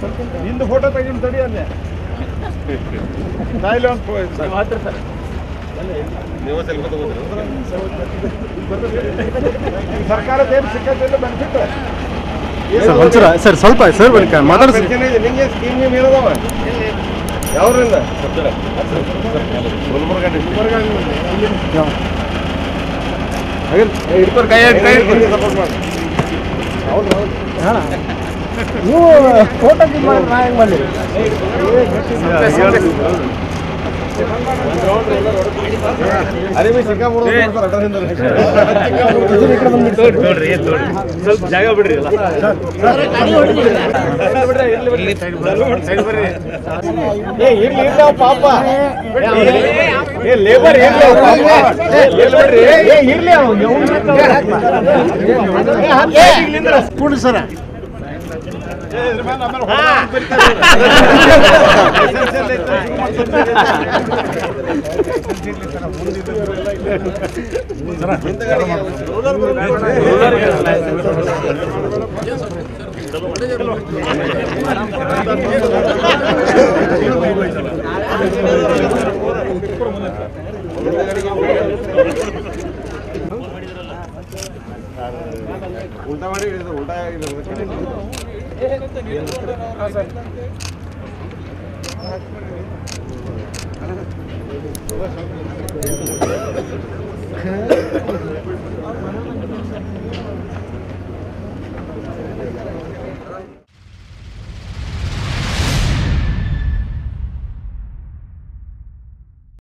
ನಿಂದು ಫೋಟೋ ತೆಗಿನ ತಡಿ ಅಲ್ಲೇ ನಾ ಇಲ್ಲಿ ಒಂದು ಫೋ- ನೀವು ಸ್ವಲ್ಪ ತಗೋದ್ರಿ ಸರ್ಕಾರದ ಏನು ಸಿಕ್ಕತ್ತಿಲ್ಲ ಬೆನಿಫಿಟ್ ಸರ್ ಒಂಚೂರ ಸರ್ ಸ್ವಲ್ಪ ಸರ್ ಬಳಿಕ ಮಾತಾಡಿಸಿ ಪೆನ್ಷನ್ ಇದೆ ನಿಂಗೆ ಸ್ಕೀಮ್ ಗೀಮ್ ಏನದಾವ ಯಾವ್ರಿಂದ ಗುಲ್ಬರ್ಗ ಹಿಡ್ಕೊರ್ ಕೈ ಹಿಡ್- ಕೈ ಹಿಡ್ಕೊರಿ. ಸಪೋರ್ಟ್ ಮಾಡಿ ನೀವು ಫೋಟೋ ಮಾಡಿ ನಾ ಹೆಂಗೆ ಮಾಡಲಿ ಅರಿವಿ ಸಿಕ್ಕಾಪುರ ಅಡ್ಡದಿಂದ ಸ್ವಲ್ಪ ಜಾಗ ಬಿಡ್ರಿ ಅಲ್ಲ ಏ ಇರ್ಲಿ ಇರ್ಲಿ ಅವ್ ಪಾಪ ಏ ಲೇಬರ್ ಇರ್ಲಿ ಅವ್ ಪಾಪ ಏ, ಇರ್ಲಿ ಬಿಡ್ರಿ. ಏ ಇರ್ಲಿ ಅವ್ ಕೂಡಿ ಸರ ಉಲ್ಟಾ ಮಾಡಿ ಹಿಡಿದು ಉಲ್ಟಾ ಆಗಿರೋದು